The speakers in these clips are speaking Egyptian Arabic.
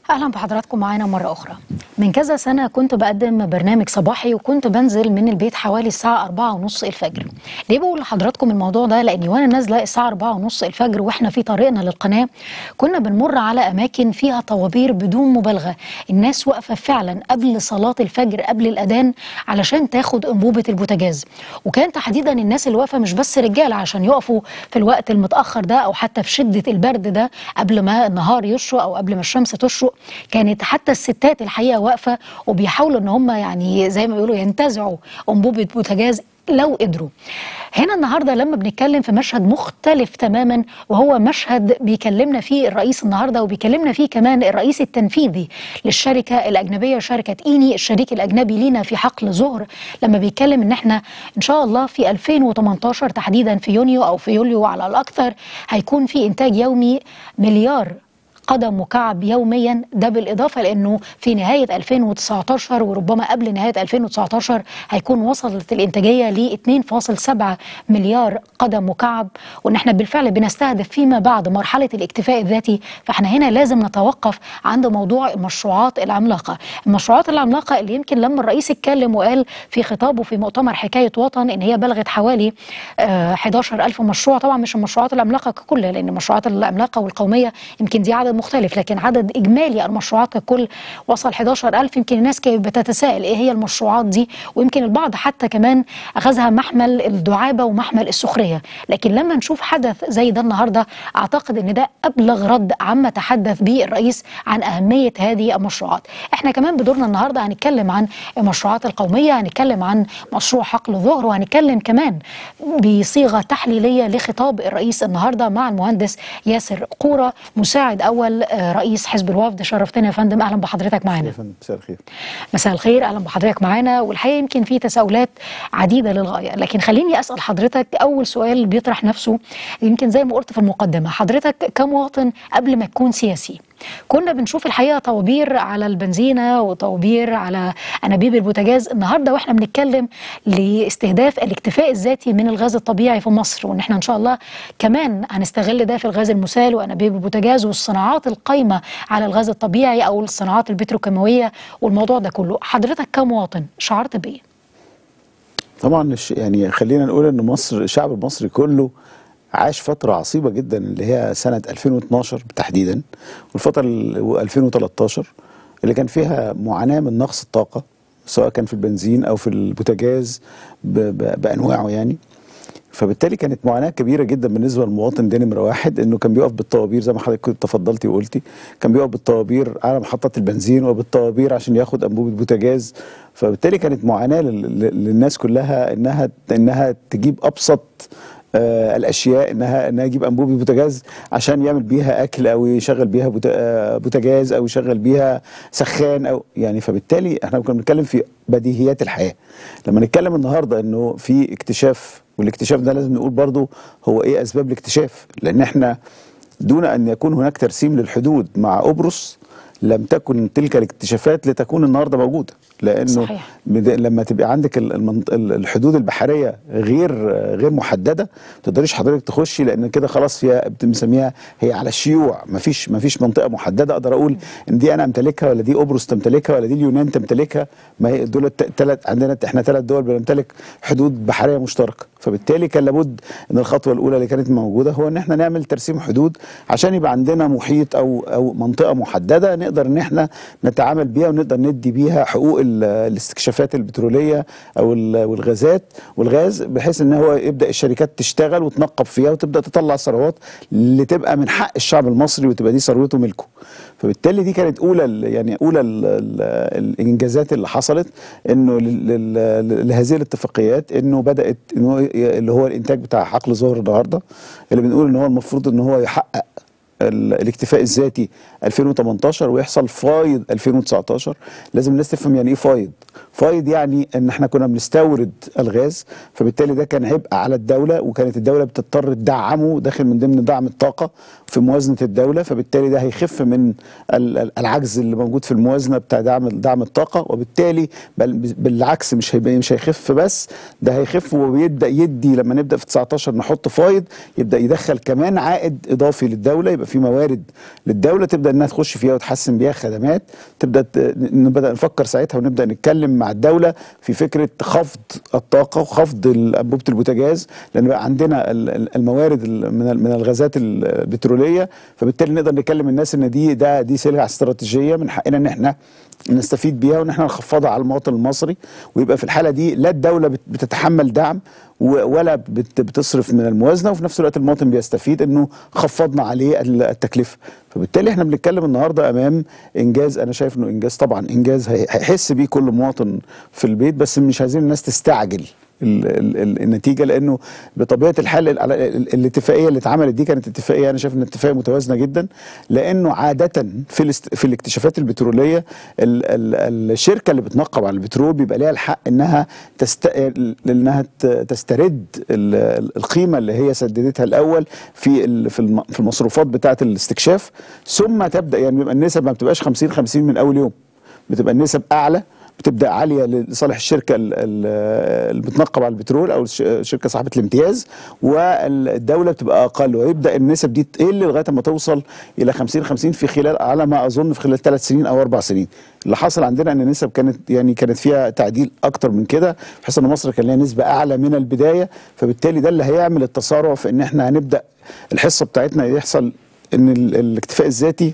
اهلا بحضراتكم معانا مره اخرى من كذا سنه كنت بقدم برنامج صباحي وكنت بنزل من البيت حوالي الساعه 4 ونص الفجر ليه بقول لحضراتكم الموضوع ده لاني وانا نازله الساعه 4 ونص الفجر واحنا في طريقنا للقناه كنا بنمر على اماكن فيها طوابير بدون مبالغه الناس واقفه فعلا قبل صلاه الفجر قبل الاذان علشان تاخد انبوبه البوتاجاز وكان تحديدا الناس اللي واقفه مش بس رجاله عشان يقفوا في الوقت المتاخر ده او حتى في شده البرد ده قبل ما النهار يشرق او قبل ما الشمس تشرق كانت حتى الستات الحقيقه واقفه وبيحاولوا ان هم يعني زي ما بيقولوا ينتزعوا انبوبه بوتاجاز لو قدروا هنا النهارده لما بنتكلم في مشهد مختلف تماما وهو مشهد بيكلمنا فيه الرئيس النهارده وبيكلمنا فيه كمان الرئيس التنفيذي للشركه الاجنبيه شركه ايني الشريك الاجنبي لينا في حقل زهر لما بيتكلم ان احنا ان شاء الله في 2018 تحديدا في يونيو او في يوليو على الاكثر هيكون في انتاج يومي مليار قدم مكعب يوميا ده بالاضافه لانه في نهايه 2019 وربما قبل نهايه 2019 هيكون وصلت الانتاجيه ل 2.7 مليار قدم مكعب وان احنا بالفعل بنستهدف فيما بعد مرحله الاكتفاء الذاتي فاحنا هنا لازم نتوقف عند موضوع المشروعات العملاقه المشروعات العملاقه اللي يمكن لما الرئيس اتكلم وقال في خطابه في مؤتمر حكايه وطن ان هي بلغت حوالي آه 11000 مشروع طبعا مش المشروعات العملاقه ككل لان المشروعات العملاقه والقوميه يمكن دي عدد مختلف لكن عدد اجمالي المشروعات ككل وصل 11000 يمكن الناس كانت بتتساءل ايه هي المشروعات دي ويمكن البعض حتى كمان اخذها محمل الدعابه ومحمل السخريه لكن لما نشوف حدث زي ده النهارده اعتقد ان ده ابلغ رد عما تحدث به الرئيس عن اهميه هذه المشروعات احنا كمان بدورنا النهارده هنتكلم عن المشروعات القوميه هنتكلم عن مشروع حقل ظهر وهنتكلم كمان بصيغه تحليليه لخطاب الرئيس النهارده مع المهندس ياسر قوره مساعد اول رئيس حزب الوفد شرفتنا يا فندم اهلا بحضرتك معانا مساء الخير مساء الخير اهلا بحضرتك معانا والحقيقه يمكن في تساؤلات عديده للغايه لكن خليني اسال حضرتك اول سؤال بيطرح نفسه يمكن زي ما قلت في المقدمه حضرتك كمواطن قبل ما تكون سياسي كنا بنشوف الحقيقه طوابير على البنزينه وطوابير على انابيب البوتاجاز النهارده واحنا بنتكلم لاستهداف الاكتفاء الذاتي من الغاز الطبيعي في مصر وان احنا ان شاء الله كمان هنستغل ده في الغاز المسال وانابيب البوتاجاز والصناعات القايمه على الغاز الطبيعي او الصناعات البتروكيماويه والموضوع ده كله حضرتك كمواطن شعرت بايه؟ طبعا يعني خلينا نقول ان مصر الشعب المصري كله عاش فترة عصيبة جدا اللي هي سنة 2012 تحديدا والفترة 2013 اللي كان فيها معاناة من نقص الطاقة سواء كان في البنزين أو في البوتاجاز بأنواعه يعني فبالتالي كانت معاناه كبيره جدا بالنسبه للمواطن ده نمره واحد انه كان بيقف بالطوابير زي ما حضرتك كنت تفضلتي وقلتي كان بيقف بالطوابير على محطات البنزين وبالطوابير عشان ياخد انبوبه بوتاجاز فبالتالي كانت معاناه للناس كلها انها انها تجيب ابسط آه الاشياء انها انها يجيب انبوبه بوتاجاز عشان يعمل بيها اكل او يشغل بيها بوتاجاز او يشغل بيها سخان او يعني فبالتالي احنا كنا بنتكلم في بديهيات الحياه لما نتكلم النهارده انه في اكتشاف والاكتشاف ده لازم نقول برضو هو ايه اسباب الاكتشاف لان احنا دون ان يكون هناك ترسيم للحدود مع قبرص لم تكن تلك الاكتشافات لتكون النهارده موجوده لانه صحيح. لما تبقى عندك الحدود البحريه غير غير محدده ما تقدريش حضرتك تخشي لان كده خلاص فيها بنسميها هي على الشيوع ما فيش ما فيش منطقه محدده اقدر اقول ان دي انا امتلكها ولا دي قبرص تمتلكها ولا دي اليونان تمتلكها ما هي دول ثلاث عندنا احنا ثلاث دول بنمتلك حدود بحريه مشتركه فبالتالي كان لابد ان الخطوه الاولى اللي كانت موجوده هو ان احنا نعمل ترسيم حدود عشان يبقى عندنا محيط او او منطقه محدده نقدر ان احنا نتعامل بيها ونقدر ندي بيها حقوق الاستكشافات البتروليه او والغازات والغاز بحيث ان هو يبدا الشركات تشتغل وتنقب فيها وتبدا تطلع ثروات اللي تبقى من حق الشعب المصري وتبقى دي ثروته ملكه فبالتالي دي كانت اولى يعني اولى الانجازات اللي حصلت انه لهذه الاتفاقيات انه بدات انه اللي هو الانتاج بتاع حقل ظهر النهارده اللي بنقول ان هو المفروض ان هو يحقق الاكتفاء الذاتي 2018 ويحصل فايض 2019 لازم الناس تفهم يعني ايه فايض فايض يعني ان احنا كنا بنستورد الغاز فبالتالي ده كان عبء على الدوله وكانت الدوله بتضطر تدعمه داخل من ضمن دعم الطاقه في موازنه الدوله فبالتالي ده هيخف من العجز اللي موجود في الموازنه بتاع دعم دعم الطاقه وبالتالي بل بالعكس مش هيبقى مش هيخف بس ده هيخف وبيبدا يدي لما نبدا في 19 نحط فايض يبدا يدخل كمان عائد اضافي للدوله يبقى في موارد للدوله تبدا انها تخش فيها وتحسن بيها خدمات تبدا ت- نبدا نفكر ساعتها ونبدا نتكلم مع الدوله في فكره خفض الطاقه وخفض ال- انبوبه البوتاجاز لان بقى عندنا ال- ال- الموارد ال- من ال- من الغازات البتروليه فبالتالي نقدر نكلم الناس ان دي ده دي سلعه استراتيجيه من حقنا ان احنا نستفيد بيها وان احنا نخفضها على المواطن المصري ويبقى في الحاله دي لا الدوله بت- بتتحمل دعم و- ولا بت- بتصرف من الموازنه وفي نفس الوقت المواطن بيستفيد انه خفضنا عليه ال- التكلفه فبالتالي احنا بنتكلم النهارده امام انجاز انا شايف انه انجاز طبعا انجاز هي- هيحس بيه كل مواطن في البيت بس مش عايزين الناس تستعجل ال ال ال النتيجه لانه بطبيعه الحال ال- ال- الاتفاقيه اللي اتعملت دي كانت اتفاقيه انا شايف ان اتفاقيه متوازنه جدا لانه عاده في الاست في الاكتشافات البتروليه ال ال الشركه اللي بتنقب على البترول بيبقى ليها الحق انها تست انها ت- تسترد ال- القيمه اللي هي سددتها الاول في ال- في الم- في المصروفات بتاعه الاستكشاف ثم تبدا يعني بيبقى النسب ما بتبقاش 50 50 من اول يوم بتبقى النسب اعلى بتبدا عاليه لصالح الشركه ال- ال- اللي بتنقب على البترول او الش- الشركه صاحبه الامتياز والدوله بتبقى اقل ويبدا النسب دي تقل لغايه ما توصل الى 50 50 في خلال على ما اظن في خلال ثلاث سنين او اربع سنين اللي حصل عندنا ان النسب كانت يعني كانت فيها تعديل اكتر من كده بحيث ان مصر كان لها نسبه اعلى من البدايه فبالتالي ده اللي هيعمل التسارع في ان احنا هنبدا الحصه بتاعتنا يحصل ان ال- الاكتفاء الذاتي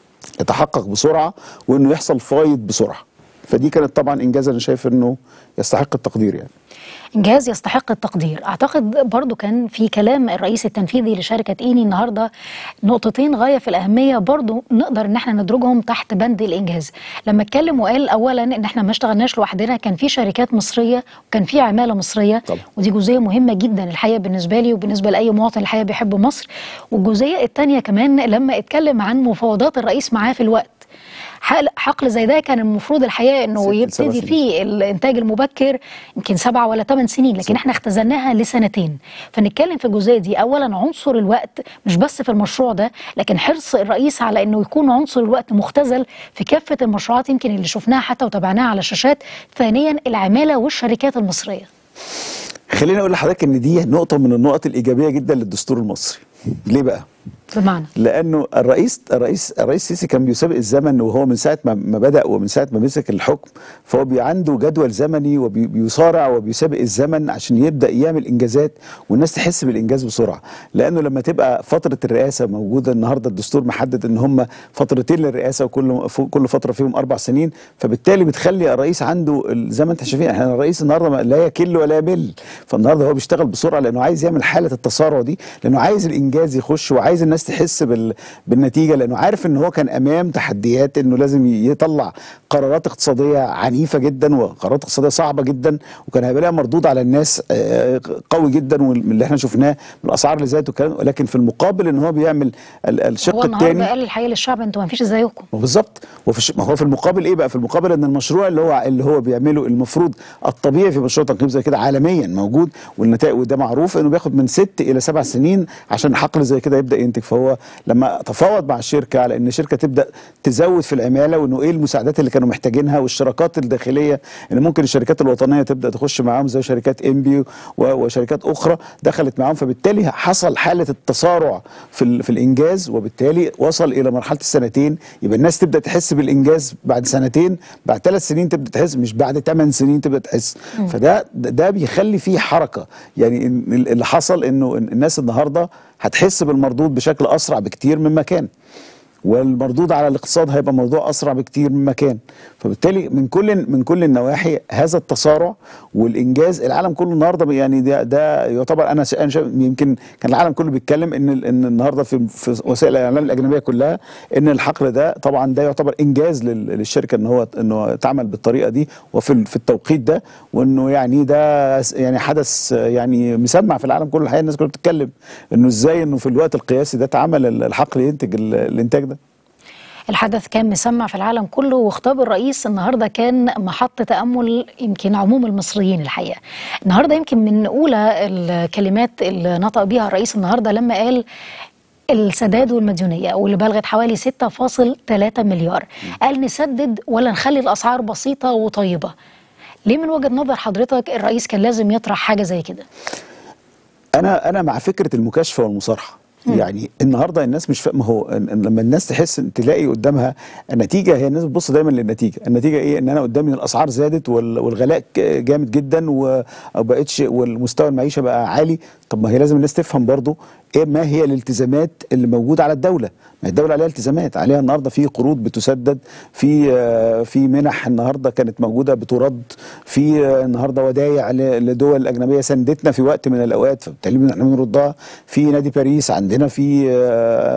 يتحقق بسرعه وانه يحصل فايض بسرعه فدي كانت طبعا انجاز انا شايف انه يستحق التقدير يعني انجاز يستحق التقدير اعتقد برضو كان في كلام الرئيس التنفيذي لشركه ايني النهارده نقطتين غايه في الاهميه برضو نقدر ان احنا ندرجهم تحت بند الانجاز لما اتكلم وقال اولا ان احنا ما اشتغلناش لوحدنا كان في شركات مصريه وكان في عماله مصريه طبعا. ودي جزئيه مهمه جدا الحقيقه بالنسبه لي وبالنسبه لاي مواطن الحقيقه بيحب مصر والجزئيه الثانيه كمان لما اتكلم عن مفاوضات الرئيس معاه في الوقت حقل- حقل زي ده كان المفروض الحقيقه انه ست لسبع يبتدي سنين. فيه الانتاج المبكر يمكن سبعة ولا ثمان سنين لكن احنا اختزلناها لسنتين فنتكلم في الجزئيه دي اولا عنصر الوقت مش بس في المشروع ده لكن حرص الرئيس على انه يكون عنصر الوقت مختزل في كافه المشروعات يمكن اللي شفناها حتى وتابعناها على الشاشات ثانيا العماله والشركات المصريه خليني اقول لحضرتك ان دي نقطه من النقط الايجابيه جدا للدستور المصري ليه بقى بمعنى لانه الرئيس الرئيس الرئيس السيسي كان بيسابق الزمن وهو من ساعه ما ما بدا ومن ساعه ما مسك الحكم فهو بي عنده جدول زمني وبيصارع وبيسابق الزمن عشان يبدا يعمل انجازات والناس تحس بالانجاز بسرعه لانه لما تبقى فتره الرئاسه موجوده النهارده الدستور محدد ان هم فترتين للرئاسه وكل ف- كل فتره فيهم اربع سنين فبالتالي بتخلي الرئيس عنده ال- زي ما انت شايفين احنا الرئيس النهارده ما- لا يكل ولا يمل فالنهارده هو بيشتغل بسرعه لانه عايز يعمل حاله التسارع دي لانه عايز الانجاز يخش وعايز الناس تحس بال... بالنتيجه لانه عارف ان هو كان امام تحديات انه لازم يطلع قرارات اقتصاديه عنيفه جدا وقرارات اقتصاديه صعبه جدا وكان هيبقى لها مردود على الناس آه، قوي جدا من اللي احنا شفناه من الاسعار اللي زادت والكلام ولكن في المقابل ان هو بيعمل ال- الشق هو النهارده الثاني قال الحقيقه للشعب انتوا ما فيش زيكم ما بالظبط وفي الش- ما هو في المقابل ايه بقى في المقابل ان المشروع اللي هو اللي هو بيعمله المفروض الطبيعي في مشروع تنقيب زي كده عالميا موجود والنتائج وده معروف انه بياخد من ست الى سبع سنين عشان حقل زي كده يبدا ينتج فهو لما تفاوض مع الشركه على ان الشركه تبدا تزود في العماله وانه ايه المساعدات اللي كانوا محتاجينها والشراكات الداخليه ان ممكن الشركات الوطنيه تبدا تخش معاهم زي شركات انبي وشركات اخرى دخلت معاهم فبالتالي حصل حاله التسارع في ال- في الانجاز وبالتالي وصل الى مرحله السنتين يبقى الناس تبدا تحس بالانجاز بعد سنتين بعد ثلاث سنين تبدا تحس مش بعد ثمان سنين تبدا تحس فده ده ده بيخلي فيه حركه يعني إن- اللي حصل انه الناس النهارده هتحس بالمردود بشكل اسرع بكتير مما كان والمردود على الاقتصاد هيبقى موضوع اسرع بكتير مما كان فبالتالي من كل من كل النواحي هذا التسارع والانجاز العالم كله النهارده يعني ده, ده يعتبر انا شا- أنا شا- يمكن كان العالم كله بيتكلم ان ال- ان النهارده في في وسائل الاعلام الاجنبيه كلها ان الحقل ده طبعا ده يعتبر انجاز لل- للشركه ان هو انه تعمل بالطريقه دي وفي ال- في التوقيت ده وانه يعني ده س- يعني حدث يعني مسمع في العالم كله الحقيقه الناس كلها بتتكلم انه ازاي انه في الوقت القياسي ده اتعمل ال- الحقل ينتج ال- الانتاج ده الحدث كان مسمع في العالم كله وخطاب الرئيس النهارده كان محط تامل يمكن عموم المصريين الحقيقه. النهارده يمكن من اولى الكلمات اللي نطق بيها الرئيس النهارده لما قال السداد والمديونيه واللي بلغت حوالي 6.3 مليار. قال نسدد ولا نخلي الاسعار بسيطه وطيبه. ليه من وجهه نظر حضرتك الرئيس كان لازم يطرح حاجه زي كده؟ انا انا مع فكره المكاشفه والمصارحه يعني النهارده الناس مش فاهمه هو إن- إن لما الناس تحس إن تلاقي قدامها النتيجه هي الناس بتبص دايما للنتيجه، النتيجه ايه؟ ان انا قدامي الاسعار زادت وال- والغلاء ك- جامد جدا وبقتش والمستوى المعيشه بقى عالي، طب ما هي لازم الناس تفهم برضو ايه ما هي الالتزامات اللي موجوده على الدوله؟ ما الدوله عليها التزامات، عليها النهارده في قروض بتسدد، في آه، في منح النهارده كانت موجوده بترد، في آه، النهارده ودايع ل- لدول اجنبيه سندتنا في وقت من الاوقات فبالتالي احنا بنردها، في نادي باريس عندنا في آه،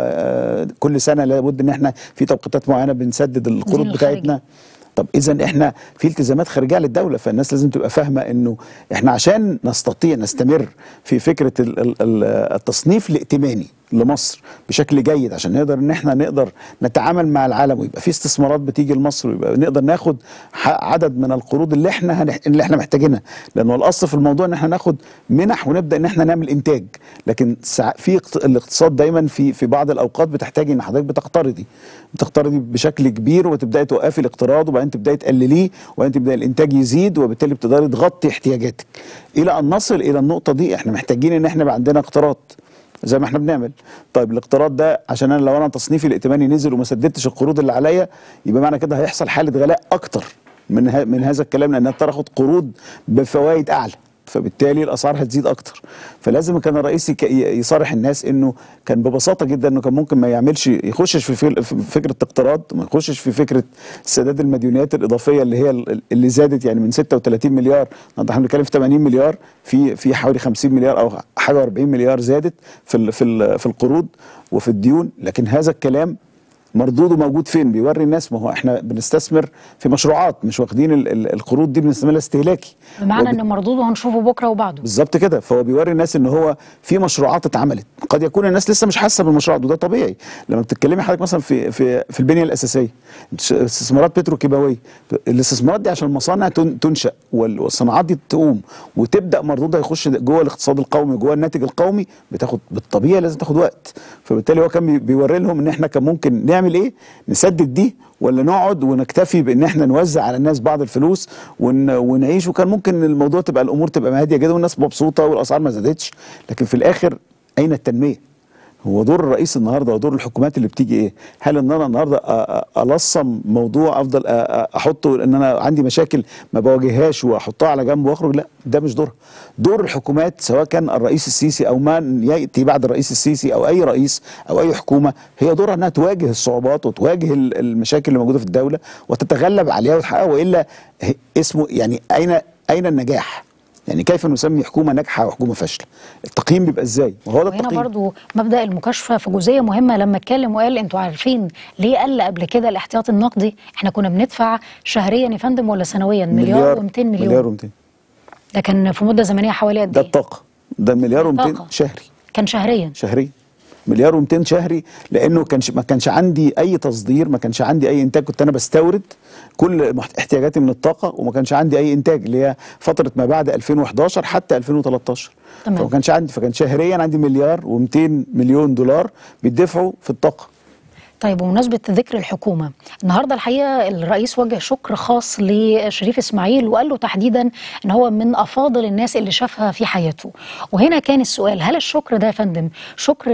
آه، كل سنه لابد ان احنا في توقيتات معينه بنسدد القروض الدين الخارجي. بتاعتنا طب اذا احنا في التزامات خارجيه للدوله فالناس لازم تبقى فاهمه انه احنا عشان نستطيع نستمر في فكره ال- ال- ال- التصنيف الائتماني لمصر بشكل جيد عشان نقدر ان احنا نقدر نتعامل مع العالم ويبقى في استثمارات بتيجي لمصر ويبقى نقدر ناخد ح- عدد من القروض اللي احنا هنح- اللي احنا محتاجينها لانه الاصل في الموضوع ان احنا ناخد منح ونبدا ان احنا نعمل انتاج لكن سع- في اقت- الاقتصاد دايما في في بعض الاوقات بتحتاج ان حضرتك بتقترضي بتقترضي بشكل كبير وتبداي توقفي الاقتراض وبعدين تبداي تقلليه وبعدين تبدا الانتاج يزيد وبالتالي بتقدري تغطي احتياجاتك الى ان نصل الى النقطه دي احنا محتاجين ان احنا يبقى عندنا اقتراض زي ما احنا بنعمل طيب الاقتراض ده عشان انا لو انا تصنيفي الائتماني نزل وما سددتش القروض اللي عليا يبقى معنى كده هيحصل حاله غلاء اكتر من ه- من هذا الكلام لان انت تاخد قروض بفوائد اعلى فبالتالي الاسعار هتزيد اكتر فلازم كان الرئيس يك- ي- يصارح الناس انه كان ببساطه جدا انه كان ممكن ما يعملش يخشش في فل- في فكره اقتراض ما يخشش في فكره سداد المديونيات الاضافيه اللي هي ال- اللي زادت يعني من 36 مليار النهارده احنا بنتكلم في 80 مليار في في حوالي 50 مليار او حاجه 40 مليار زادت في ال في ال في القروض وفي الديون لكن هذا الكلام مردوده موجود فين بيوري الناس ما هو احنا بنستثمر في مشروعات مش واخدين ال- ال- القروض دي بنستثمرها استهلاكي بمعنى وب- ان مردوده هنشوفه بكره وبعده بالظبط كده فهو بيوري الناس ان هو في مشروعات اتعملت قد يكون الناس لسه مش حاسه بالمشروعات وده طبيعي لما بتتكلمي حضرتك مثلا في في في البنيه الاساسيه استثمارات بتروكيماويه الاستثمارات دي عشان المصانع تن- تنشا وال- والصناعات دي تقوم وتبدا مردودها يخش جوه الاقتصاد القومي جوه الناتج القومي بتاخد بالطبيعي لازم تاخد وقت فبالتالي هو كان بي- بيوري لهم ان احنا كان ممكن نعمل ايه نسدد دي ولا نقعد ونكتفي بان احنا نوزع على الناس بعض الفلوس ون... ونعيش وكان ممكن الموضوع تبقى الامور تبقى هاديه جدا والناس مبسوطه والاسعار ما زادتش لكن في الاخر اين التنميه؟ هو دور الرئيس النهارده ودور الحكومات اللي بتيجي ايه؟ هل ان انا النهارده أ- أ- الصم موضوع افضل أ- أ- احطه ان انا عندي مشاكل ما بواجههاش واحطها على جنب واخرج؟ لا ده مش دورها. دور الحكومات سواء كان الرئيس السيسي او من ياتي بعد الرئيس السيسي او اي رئيس او اي حكومه هي دورها انها تواجه الصعوبات وتواجه ال- المشاكل اللي موجوده في الدوله وتتغلب عليها وتحققها والا ه- اسمه يعني اين اين النجاح؟ يعني كيف نسمي حكومه ناجحه وحكومه فاشله؟ التقييم بيبقى ازاي؟ وهو ده وهنا التقييم برضو مبدا المكاشفه في جزئيه مهمه لما اتكلم وقال انتوا عارفين ليه قل قبل كده الاحتياطي النقدي احنا كنا بندفع شهريا يا فندم ولا سنويا مليار و200 مليون مليار و200 ده كان في مده زمنيه حوالي قد ده ايه الطاقه ده مليار و200 الطاقة. شهري كان شهريا شهري مليار و200 شهري لانه كانش ما كانش عندي اي تصدير ما كانش عندي اي انتاج كنت انا بستورد كل محت- احتياجاتي من الطاقه وما كانش عندي اي انتاج اللي هي فتره ما بعد 2011 حتى 2013 تمام. فما كانش عندي فكان شهريا عندي مليار و200 مليون دولار بيدفعوا في الطاقه طيب بمناسبة ذكر الحكومة النهاردة الحقيقة الرئيس وجه شكر خاص لشريف إسماعيل وقال له تحديدا أن هو من أفاضل الناس اللي شافها في حياته وهنا كان السؤال هل الشكر ده يا فندم شكر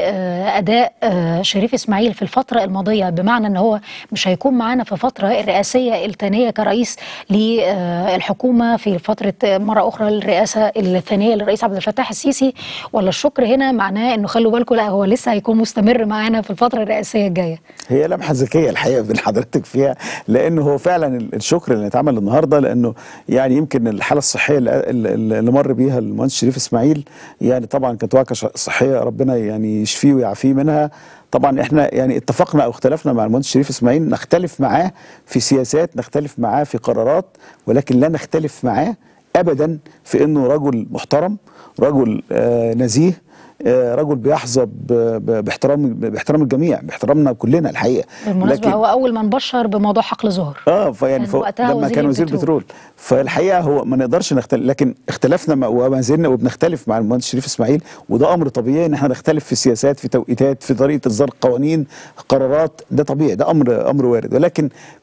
لأداء شريف إسماعيل في الفترة الماضية بمعنى أن هو مش هيكون معانا في فترة الرئاسية الثانية كرئيس للحكومة في فترة مرة أخرى الرئاسة الثانية للرئيس عبد الفتاح السيسي ولا الشكر هنا معناه أنه خلوا بالكم لا هو لسه هيكون مستمر معانا في الفترة الرئاسية الجايه هي لمحه ذكيه الحقيقه بين حضرتك فيها لانه هو فعلا ال- الشكر اللي اتعمل النهارده لانه يعني يمكن الحاله الصحيه اللي, اللي اللي مر بيها المهندس شريف اسماعيل يعني طبعا كانت وعكه ش- صحيه ربنا يعني يشفيه ويعافيه منها طبعا احنا يعني اتفقنا او اختلفنا مع المهندس شريف اسماعيل نختلف معاه في سياسات نختلف معاه في قرارات ولكن لا نختلف معاه ابدا في انه رجل محترم رجل آه نزيه آه، رجل بيحظى ب- ب- باحترام باحترام الجميع باحترامنا كلنا الحقيقه بالمناسبة هو أول من بشر بموضوع حقل زهر اه فيعني كان فهو وقتها لما وزير كان وزير البترول. بترول فالحقيقه هو ما نقدرش نختلف لكن اختلفنا مع- وما زلنا وبنختلف مع المهندس شريف اسماعيل وده امر طبيعي ان احنا نختلف في سياسات في توقيتات في طريقه اصدار قوانين قرارات ده طبيعي ده امر امر وارد ولكن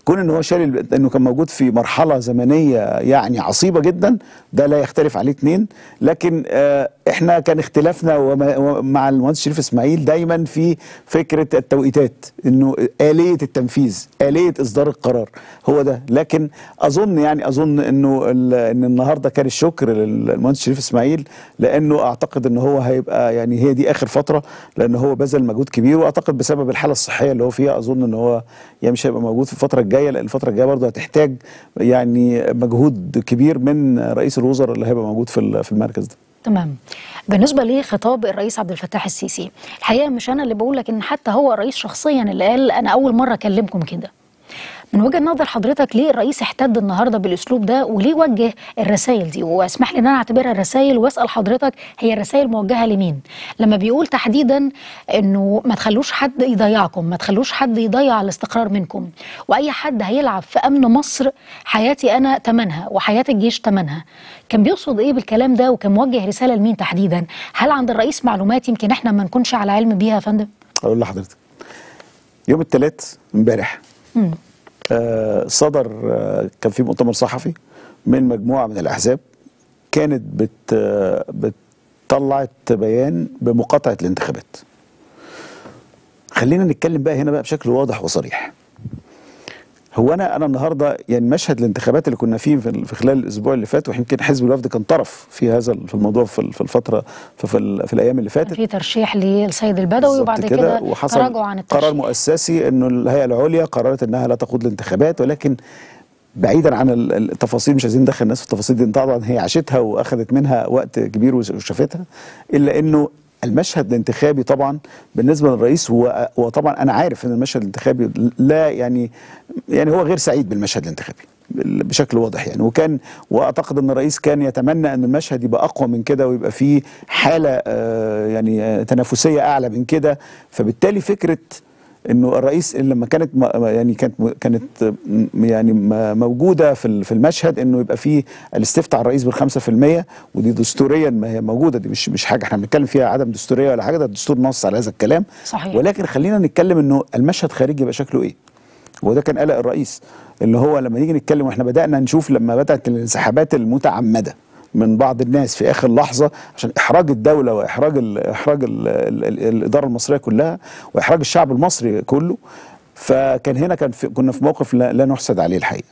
كون ان هو شال ال- انه كان موجود في مرحله زمنيه يعني عصيبه جدا ده لا يختلف عليه اتنين لكن آه احنا كان اختلافنا وما- ومع المهندس شريف اسماعيل دايما في فكره التوقيتات انه اليه التنفيذ اليه اصدار القرار هو ده لكن اظن يعني اظن انه ال- ان النهارده كان الشكر للمهندس شريف اسماعيل لانه اعتقد ان هو هيبقى يعني هي دي اخر فتره لان هو بذل مجهود كبير واعتقد بسبب الحاله الصحيه اللي هو فيها اظن ان هو يعني مش هيبقى موجود في الفتره الجايه لان الفتره الجايه برضه هتحتاج يعني مجهود كبير من رئيس الوزراء اللي هيبقى موجود في ال- في المركز ده تمام بالنسبة لخطاب الرئيس عبد الفتاح السيسي الحقيقة مش أنا اللي بقول لك إن حتى هو الرئيس شخصيا اللي قال أنا أول مرة أكلمكم كده من وجهة نظر حضرتك ليه الرئيس احتد النهارده بالاسلوب ده وليه وجه الرسائل دي واسمح لي ان انا اعتبرها رسائل واسال حضرتك هي الرسائل موجهه لمين لما بيقول تحديدا انه ما تخلوش حد يضيعكم ما تخلوش حد يضيع الاستقرار منكم واي حد هيلعب في امن مصر حياتي انا تمنها وحياه الجيش تمنها كان بيقصد ايه بالكلام ده وكان موجه رساله لمين تحديدا هل عند الرئيس معلومات يمكن احنا ما نكونش على علم بيها يا فندم اقول لحضرتك يوم الثلاث امبارح مم. آه، صدر آه، كان في مؤتمر صحفي من مجموعه من الاحزاب كانت بت آه، بتطلعت بيان بمقاطعه الانتخابات خلينا نتكلم بقى هنا بقى بشكل واضح وصريح هو انا انا النهارده يعني مشهد الانتخابات اللي كنا فيه في في خلال الاسبوع اللي فات ويمكن حزب الوفد كان طرف في هذا في الموضوع في في الفتره في, في, ال- في الايام اللي فاتت في ترشيح للسيد البدوي بالظبط وبعد كده وحصل تراجع عن الترشيح قرار مؤسسي انه الهيئه العليا قررت انها لا تخوض الانتخابات ولكن بعيدا عن ال- التفاصيل مش عايزين ندخل الناس في التفاصيل دي طبعا هي عاشتها واخذت منها وقت كبير وش- وشافتها الا انه المشهد الانتخابي طبعا بالنسبه للرئيس هو وطبعا انا عارف ان المشهد الانتخابي لا يعني يعني هو غير سعيد بالمشهد الانتخابي بال- بشكل واضح يعني وكان واعتقد ان الرئيس كان يتمنى ان المشهد يبقى اقوى من كده ويبقى فيه حاله آه، يعني آه، تنافسيه اعلى من كده فبالتالي فكره انه الرئيس لما كانت م- يعني كانت م- كانت م- يعني م- موجوده في ال- في المشهد انه يبقى فيه الاستفتاء على الرئيس بالخمسة في المية ودي دستوريا ما هي موجوده دي مش مش حاجه احنا بنتكلم فيها عدم دستوريه ولا حاجه ده الدستور نص على هذا الكلام صحيح. ولكن خلينا نتكلم انه المشهد خارجي يبقى شكله ايه وده كان قلق الرئيس اللي هو لما نيجي نتكلم واحنا بدانا نشوف لما بدات الانسحابات المتعمده من بعض الناس في اخر لحظه عشان احراج الدوله واحراج ال احراج ال ال ال الاداره المصريه كلها واحراج الشعب المصري كله فكان هنا كان في كنا في موقف لا, لا نحسد عليه الحقيقه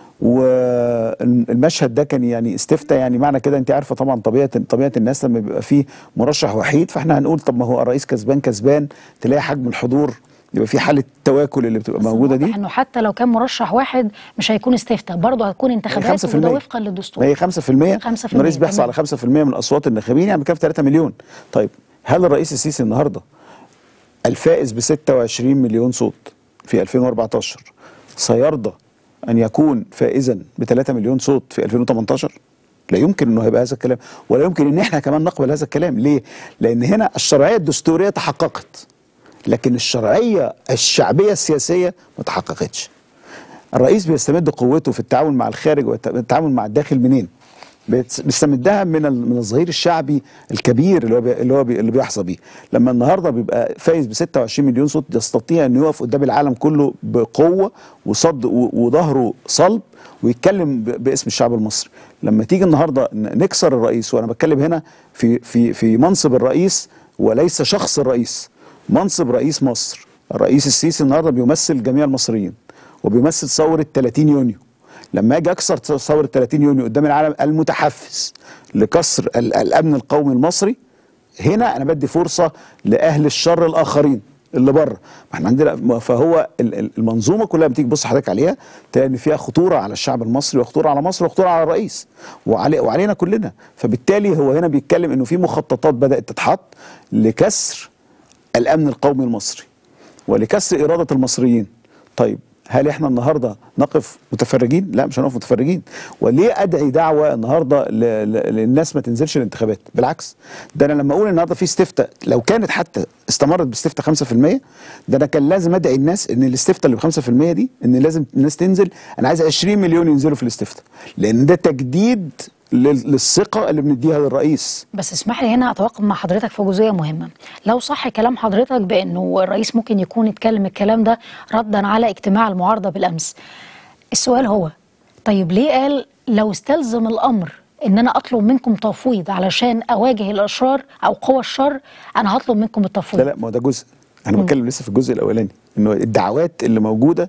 والمشهد ده كان يعني استفتاء يعني معنى كده انت عارفه طبعا طبيعه طبيعه الناس لما بيبقى فيه مرشح وحيد فاحنا هنقول طب ما هو الرئيس كسبان كسبان تلاقي حجم الحضور يبقى في حاله تواكل اللي بتبقى بس موجوده دي واضح انه حتى لو كان مرشح واحد مش هيكون استفتاء برضه هتكون انتخابات 5% وده وفقا ما للدستور هي 5% 5% الرئيس بيحصل تمام. على 5% من اصوات الناخبين يعني بكام 3 مليون طيب هل الرئيس السيسي النهارده الفائز ب 26 مليون صوت في 2014 سيرضى ان يكون فائزا ب 3 مليون صوت في 2018 لا يمكن انه هيبقى هذا الكلام ولا يمكن ان احنا كمان نقبل هذا الكلام ليه لان هنا الشرعيه الدستوريه تحققت لكن الشرعيه الشعبيه السياسيه ما تحققتش الرئيس بيستمد قوته في التعامل مع الخارج والتعامل مع الداخل منين؟ بيت- بيستمدها من ال- من الظهير الشعبي الكبير اللي هو بي اللي هو بي اللي بيحظى بيه لما النهارده بيبقى فايز ب 26 مليون صوت يستطيع انه يقف قدام العالم كله بقوه وصد و- وظهره صلب ويتكلم ب- باسم الشعب المصري لما تيجي النهارده ن- نكسر الرئيس وانا بتكلم هنا في في في منصب الرئيس وليس شخص الرئيس منصب رئيس مصر الرئيس السيسي النهارده بيمثل جميع المصريين وبيمثل ثوره 30 يونيو لما اجي اكسر ثوره 30 يونيو قدام العالم المتحفز لكسر ال- الامن القومي المصري هنا انا بدي فرصه لاهل الشر الاخرين اللي بره ما احنا عندنا فهو ال- ال- المنظومه كلها بتيجي تبص حضرتك عليها تلاقي ان فيها خطوره على الشعب المصري وخطوره على مصر وخطوره على الرئيس وعلي وعلينا كلنا فبالتالي هو هنا بيتكلم انه في مخططات بدات تتحط لكسر الامن القومي المصري ولكسر اراده المصريين طيب هل احنا النهارده نقف متفرجين؟ لا مش هنقف متفرجين، وليه ادعي دعوه النهارده ل- ل- للناس ما تنزلش الانتخابات؟ بالعكس ده انا لما اقول النهارده في استفتاء لو كانت حتى استمرت باستفتاء 5% ده انا كان لازم ادعي الناس ان الاستفتاء اللي ب 5% دي ان لازم الناس تنزل انا عايز 20 مليون ينزلوا في الاستفتاء لان ده تجديد لل- للثقه اللي بنديها للرئيس بس اسمح لي هنا اتوقف مع حضرتك في جزئيه مهمه لو صح كلام حضرتك بانه الرئيس ممكن يكون اتكلم الكلام ده ردا على اجتماع المعارضه بالامس السؤال هو طيب ليه قال لو استلزم الامر ان انا اطلب منكم تفويض علشان اواجه الاشرار او قوى الشر انا هطلب منكم لا التفويض لا ما هو ده جزء انا بتكلم لسه في الجزء الاولاني انه الدعوات اللي موجوده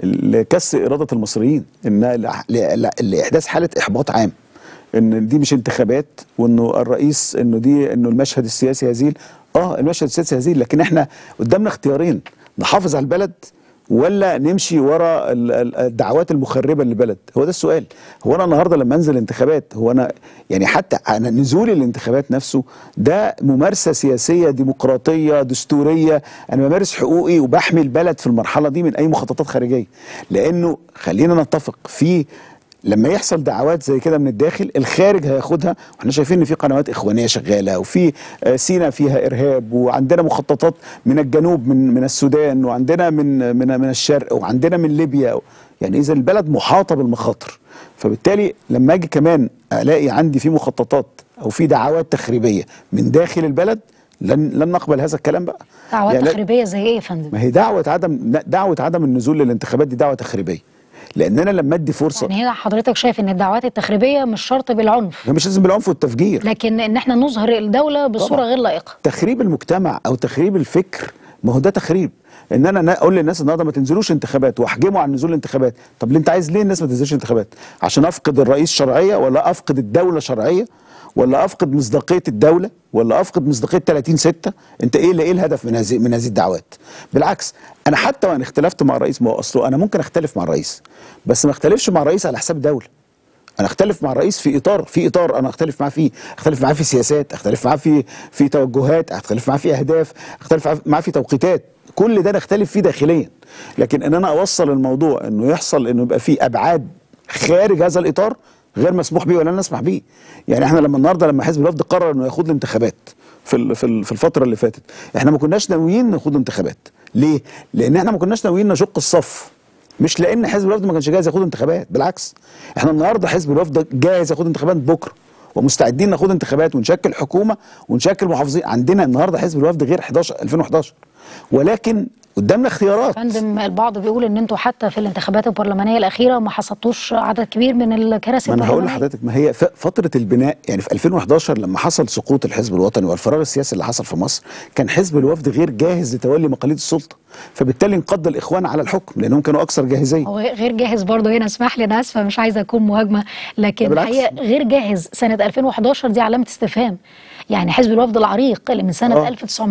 لكسر اراده المصريين انها لأح- ل- ل- لاحداث حاله احباط عام ان دي مش انتخابات وانه الرئيس انه دي انه المشهد السياسي هزيل اه المشهد السياسي هزيل لكن احنا قدامنا اختيارين نحافظ على البلد ولا نمشي ورا ال- ال- الدعوات المخربه للبلد هو ده السؤال هو انا النهارده لما انزل انتخابات هو انا يعني حتى انا نزولي الانتخابات نفسه ده ممارسه سياسيه ديمقراطيه دستوريه انا بمارس حقوقي وبحمي البلد في المرحله دي من اي مخططات خارجيه لانه خلينا نتفق في لما يحصل دعوات زي كده من الداخل الخارج هياخدها واحنا شايفين ان في قنوات اخوانيه شغاله وفي آه، سينا فيها ارهاب وعندنا مخططات من الجنوب من من السودان وعندنا من من من الشرق وعندنا من ليبيا يعني اذا البلد محاطه بالمخاطر فبالتالي لما اجي كمان الاقي عندي في مخططات او في دعوات تخريبيه من داخل البلد لن لن نقبل هذا الكلام بقى دعوات يعني لا- تخريبيه زي ايه يا فندم ما هي دعوه عدم دعوه عدم النزول للانتخابات دي دعوه تخريبيه لان انا لما ادي فرصه يعني هنا حضرتك شايف ان الدعوات التخريبيه مش شرط بالعنف هي مش لازم بالعنف والتفجير لكن ان احنا نظهر الدوله بصوره طبعاً. غير لائقه تخريب المجتمع او تخريب الفكر ما هو ده تخريب ان انا نا- اقول للناس النهارده ما تنزلوش انتخابات واحجموا عن نزول الانتخابات طب ليه انت عايز ليه الناس ما تنزلش انتخابات عشان افقد الرئيس شرعيه ولا افقد الدوله شرعيه ولا افقد مصداقيه الدوله ولا افقد مصداقيه 30 6 انت ايه اللي ايه الهدف من هذه من هذه الدعوات بالعكس انا حتى وان اختلفت مع الرئيس ما هو اصله انا ممكن اختلف مع الرئيس بس ما اختلفش مع الرئيس على حساب الدوله انا اختلف مع الرئيس في اطار في اطار انا اختلف معاه فيه اختلف معاه في سياسات اختلف معاه في في توجهات اختلف معاه في اهداف اختلف معاه في توقيتات كل ده نختلف فيه داخليا لكن ان انا اوصل الموضوع انه يحصل انه يبقى فيه ابعاد خارج هذا الاطار غير مسموح به ولا نسمح به يعني احنا لما النهارده لما حزب الوفد قرر انه ياخد الانتخابات في ال- في ال- في الفتره اللي فاتت احنا ما كناش ناويين ناخد انتخابات ليه لان احنا ما كناش ناويين نشق الصف مش لان حزب الوفد ما كانش جاهز ياخد انتخابات بالعكس احنا النهارده حزب الوفد جاهز ياخد انتخابات بكره ومستعدين ناخد انتخابات ونشكل حكومه ونشكل محافظين عندنا النهارده حزب الوفد غير 11 2011 ولكن قدامنا اختيارات فندم البعض بيقول ان انتوا حتى في الانتخابات البرلمانيه الاخيره ما حصدتوش عدد كبير من الكراسي ما انا هقول البرلمانية. لحضرتك ما هي ف- فتره البناء يعني في 2011 لما حصل سقوط الحزب الوطني والفراغ السياسي اللي حصل في مصر كان حزب الوفد غير جاهز لتولي مقاليد السلطه فبالتالي انقض الاخوان على الحكم لانهم كانوا اكثر جاهزيه هو غير جاهز برضه هنا اسمح لي انا اسفه مش عايزه اكون مهاجمه لكن بالعكس. الحقيقه غير جاهز سنه 2011 دي علامه استفهام يعني حزب الوفد العريق اللي من سنه آه.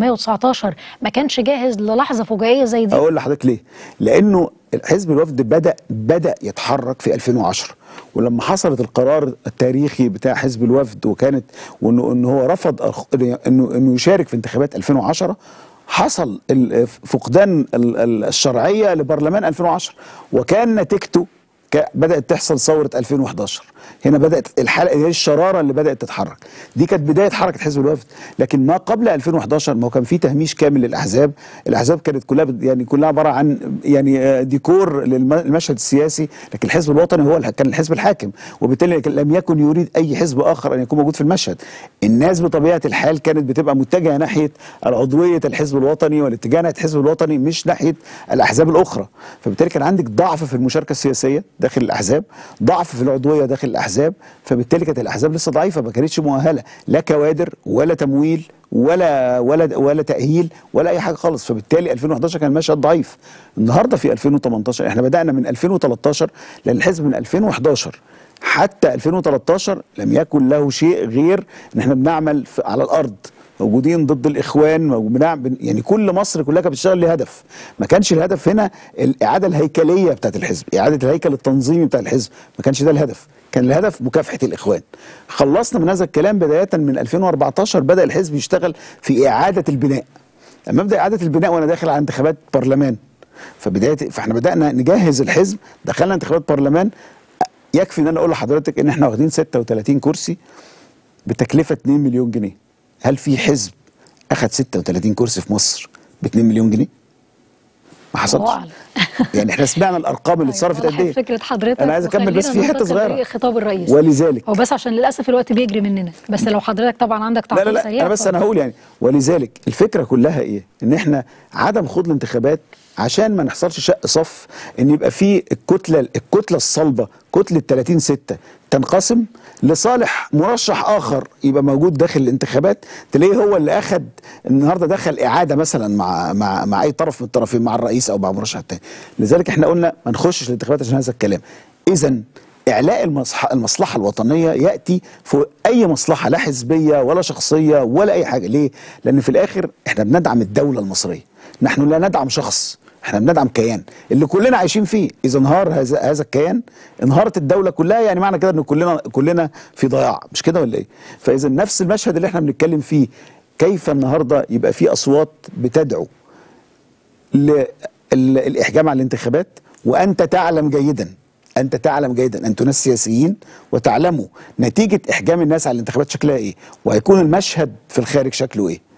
1919 ما كانش جاهز للحظه فجائيه زي دي اقول لحضرتك ليه لانه حزب الوفد بدا بدا يتحرك في 2010 ولما حصلت القرار التاريخي بتاع حزب الوفد وكانت وانه انه هو رفض أخ- انه انه يشارك في انتخابات 2010 حصل ال- فقدان ال- ال- الشرعيه لبرلمان 2010 وكان نتيجته ك- بدات تحصل ثوره 2011 هنا بدات الحلقه هي الشراره اللي بدات تتحرك دي كانت بدايه حركه حزب الوفد لكن ما قبل 2011 ما هو كان في تهميش كامل للاحزاب الاحزاب كانت كلها بت- يعني كلها عباره عن يعني آه، ديكور للمشهد السياسي لكن الحزب الوطني هو الح- كان الحزب الحاكم وبالتالي لم يكن يريد اي حزب اخر ان يكون موجود في المشهد الناس بطبيعه الحال كانت بتبقى متجهه ناحيه العضويه الحزب الوطني والاتجاه ناحيه الحزب الوطني مش ناحيه الاحزاب الاخرى فبالتالي كان عندك ضعف في المشاركه السياسيه داخل الاحزاب ضعف في العضويه داخل الاحزاب فبالتالي كانت الاحزاب لسه ضعيفه ما كانتش مؤهله لا كوادر ولا تمويل ولا ولا ولا تاهيل ولا اي حاجه خالص فبالتالي 2011 كان المشهد ضعيف النهارده في 2018 احنا بدانا من 2013 لان الحزب من 2011 حتى 2013 لم يكن له شيء غير ان احنا بنعمل في- على الارض موجودين ضد الاخوان وبنعمل يعني كل مصر كلها كانت بتشتغل لهدف ما كانش الهدف هنا الاعاده الهيكليه بتاعت الحزب اعاده الهيكل التنظيمي بتاع الحزب ما كانش ده الهدف كان الهدف مكافحه الاخوان خلصنا من هذا الكلام بدايه من 2014 بدا الحزب يشتغل في اعاده البناء لما ابدا اعاده البناء وانا داخل على انتخابات برلمان فبدايه فاحنا بدانا نجهز الحزب دخلنا انتخابات برلمان يكفي ان انا اقول لحضرتك ان احنا واخدين 36 كرسي بتكلفه 2 مليون جنيه هل في حزب اخذ 36 كرسي في مصر ب 2 مليون جنيه ما حصلش الله أعلم. يعني احنا سمعنا الارقام اللي اتصرفت قد واضحة ايه فكره حضرتك انا عايز اكمل بس في وخلينا حته ننتقل صغيره لخطاب الرئيس ولذلك هو بس عشان للاسف الوقت بيجري مننا بس لو حضرتك طبعا عندك لا تعقيب لا لا سريع انا بس اتفضل. انا هقول يعني ولذلك الفكره كلها ايه ان احنا عدم خوض الانتخابات عشان ما نحصلش شق صف ان يبقى في الكتله الكتله الصلبه كتله 30 6 تنقسم لصالح مرشح اخر يبقى موجود داخل الانتخابات تلاقيه هو اللي اخذ النهارده دخل اعاده مثلا مع مع مع اي طرف من الطرفين مع الرئيس او مع مرشح تاني لذلك احنا قلنا ما نخشش الانتخابات عشان هذا الكلام اذا اعلاء المصح- المصلحه الوطنيه ياتي فوق اي مصلحه لا حزبيه ولا شخصيه ولا اي حاجه ليه لان في الاخر احنا بندعم الدوله المصريه نحن لا ندعم شخص احنا بندعم كيان اللي كلنا عايشين فيه اذا انهار هذا هذا الكيان انهارت الدوله كلها يعني معنى كده ان كلنا كلنا في ضياع مش كده ولا ايه فاذا نفس المشهد اللي احنا بنتكلم فيه كيف النهارده يبقى في اصوات بتدعو للإحجام على الانتخابات وأنت تعلم جيدا أنت تعلم جيدا أنتم ناس سياسيين وتعلموا نتيجة إحجام الناس على الانتخابات شكلها إيه وهيكون المشهد في الخارج شكله إيه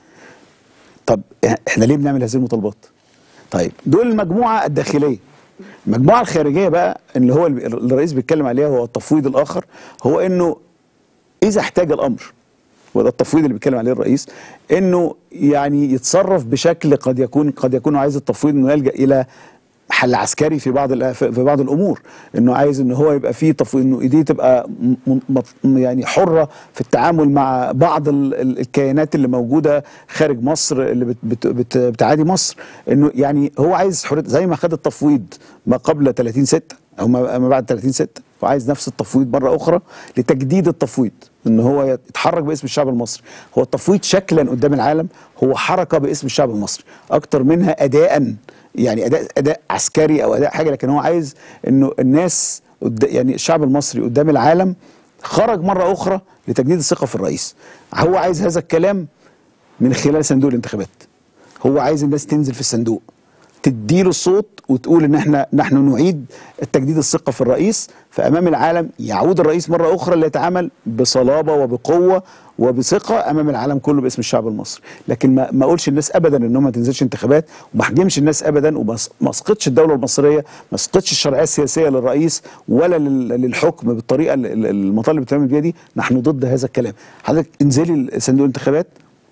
طب إحنا ليه بنعمل هذه المطالبات طيب دول المجموعة الداخلية المجموعة الخارجية بقى اللي هو الرئيس بيتكلم عليها هو التفويض الآخر هو إنه إذا احتاج الأمر وده التفويض اللي بيتكلم عليه الرئيس انه يعني يتصرف بشكل قد يكون قد يكون عايز التفويض انه يلجا الى حل عسكري في بعض الأ- في في بعض الامور انه عايز ان هو يبقى فيه تفويض انه ايديه تبقى م- م- يعني حره في التعامل مع بعض ال- ال- الكيانات اللي موجوده خارج مصر اللي بت بت بت بتعادي مصر انه يعني هو عايز حريه زي ما خد التفويض ما قبل 30 6 او ما ما بعد 30 6 وعايز نفس التفويض مره اخرى لتجديد التفويض ان هو يتحرك باسم الشعب المصري هو التفويض شكلا قدام العالم هو حركه باسم الشعب المصري اكتر منها اداء يعني اداء اداء عسكري او اداء حاجه لكن هو عايز انه الناس قد- يعني الشعب المصري قدام العالم خرج مره اخرى لتجديد الثقه في الرئيس هو عايز هذا الكلام من خلال صندوق الانتخابات هو عايز الناس تنزل في الصندوق تديله الصوت وتقول ان احنا نحن نعيد التجديد الثقه في الرئيس فامام العالم يعود الرئيس مره اخرى ليتعامل بصلابه وبقوه وبثقه امام العالم كله باسم الشعب المصري لكن ما ما اقولش الناس ابدا ان هم ما تنزلش انتخابات وما احجمش الناس ابدا وما أس- ما اسقطش الدوله المصريه ما اسقطش الشرعيه السياسيه للرئيس ولا لل- للحكم بالطريقه ال- ال- المطالب اللي بتعمل بيها دي نحن ضد هذا الكلام حضرتك انزلي صندوق الانتخابات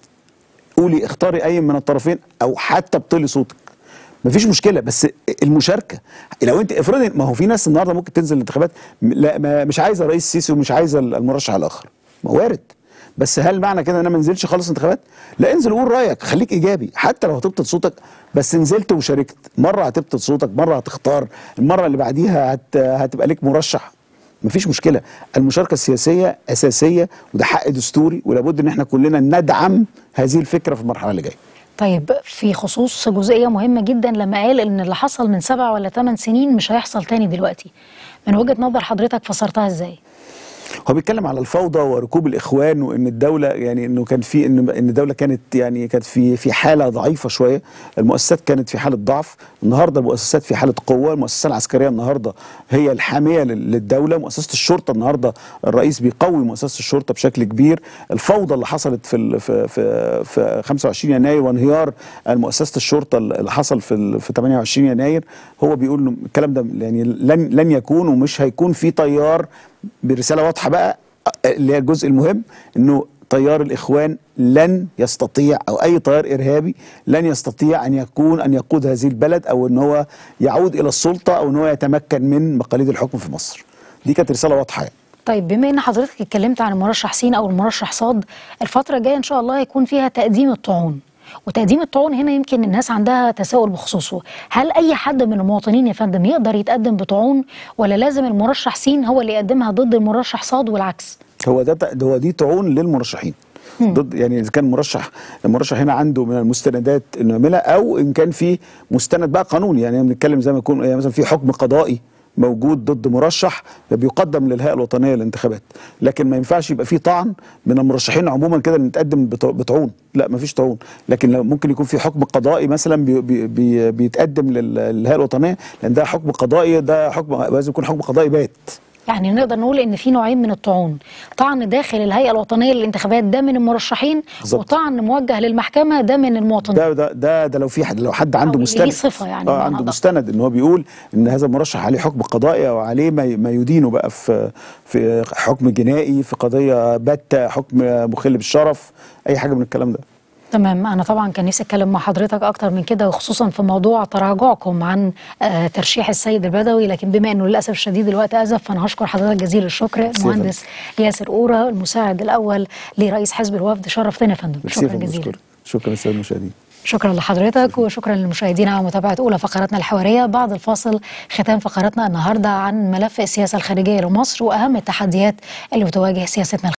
قولي اختاري اي من الطرفين او حتى ابطلي صوتك مفيش مشكله بس المشاركه لو انت افرضي ما هو في ناس النهارده ممكن تنزل الانتخابات م- لا ما مش عايزه رئيس السيسي ومش عايزه المرشح الاخر ما وارد بس هل معنى كده ان انا ما انزلش خالص انتخابات لا انزل وقول رايك خليك ايجابي حتى لو هتبطل صوتك بس نزلت وشاركت مره هتبطل صوتك مره هتختار المره اللي بعديها هت هتبقى لك مرشح مفيش مشكله المشاركه السياسيه اساسيه وده حق دستوري ولابد ان احنا كلنا ندعم هذه الفكره في المرحله اللي جايه طيب في خصوص جزئية مهمة جدا لما قال ان اللي حصل من سبع ولا ثمان سنين مش هيحصل تاني دلوقتي من وجهة نظر حضرتك فسرتها ازاي؟ هو بيتكلم على الفوضى وركوب الاخوان وان الدوله يعني انه كان في ان ان الدوله كانت يعني كانت في في حاله ضعيفه شويه المؤسسات كانت في حاله ضعف النهارده المؤسسات في حاله قوه المؤسسه العسكريه النهارده هي الحاميه لل- للدوله مؤسسه الشرطه النهارده الرئيس بيقوي مؤسسه الشرطه بشكل كبير الفوضى اللي حصلت في ال- في في, في 25 يناير وانهيار مؤسسه الشرطه اللي حصل في ال- في 28 يناير هو بيقول إنه الكلام ده يعني لن لن يكون ومش هيكون في تيار برساله واضحه بقى اللي هي الجزء المهم انه تيار الاخوان لن يستطيع او اي تيار ارهابي لن يستطيع ان يكون ان يقود هذه البلد او ان هو يعود الى السلطه او ان هو يتمكن من مقاليد الحكم في مصر. دي كانت رساله واضحه يعني. طيب بما ان حضرتك اتكلمت عن المرشح سين او المرشح صاد الفترة الجاية ان شاء الله هيكون فيها تقديم الطعون وتقديم الطعون هنا يمكن الناس عندها تساؤل بخصوصه هل اي حد من المواطنين يا فندم يقدر يتقدم بطعون ولا لازم المرشح سين هو اللي يقدمها ضد المرشح صاد والعكس هو ده ده هو دي طعون للمرشحين. ضد يعني اذا كان مرشح المرشح هنا عنده من المستندات انه يعملها او ان كان في مستند بقى قانوني يعني بنتكلم زي ما يكون يعني مثلا في حكم قضائي موجود ضد مرشح بيقدم للهيئه الوطنيه للانتخابات لكن ما ينفعش يبقى في طعن من المرشحين عموما كده نتقدم بط- بطعون لا ما فيش طعون لكن لو ممكن يكون في حكم قضائي مثلا بي بي بي بيتقدم لل- للهيئه الوطنيه لان ده حكم قضائي ده حكم لازم يكون حكم قضائي بات يعني نقدر نقول ان في نوعين من الطعون طعن داخل الهيئه الوطنيه للانتخابات ده من المرشحين بالظبط. وطعن موجه للمحكمه ده من المواطنين ده ده ده, ده لو في حد لو حد عنده اللي مستند ليه صفة يعني اه بمعنى عنده أدق. مستند ان هو بيقول ان هذا المرشح عليه حكم قضائي او عليه ما ما يدينه بقى في في حكم جنائي في قضيه باته حكم مخل بالشرف اي حاجه من الكلام ده تمام انا طبعا كان نفسي اتكلم مع حضرتك اكتر من كده وخصوصا في موضوع تراجعكم عن آه ترشيح السيد البدوي لكن بما انه للاسف الشديد الوقت ازف فانا هشكر حضرتك جزيل الشكر ميرسي يا المهندس ياسر اورا المساعد الاول لرئيس حزب الوفد شرفتنا يا فندم ميرسي يا شكرا فندم، جزيلا بشكرك. شكرا للساده المشاهدين شكرا لحضرتك وشكرا للمشاهدين على متابعه اولى فقراتنا الحواريه بعد الفاصل ختام فقراتنا النهارده عن ملف السياسه الخارجيه لمصر واهم التحديات اللي بتواجه سياستنا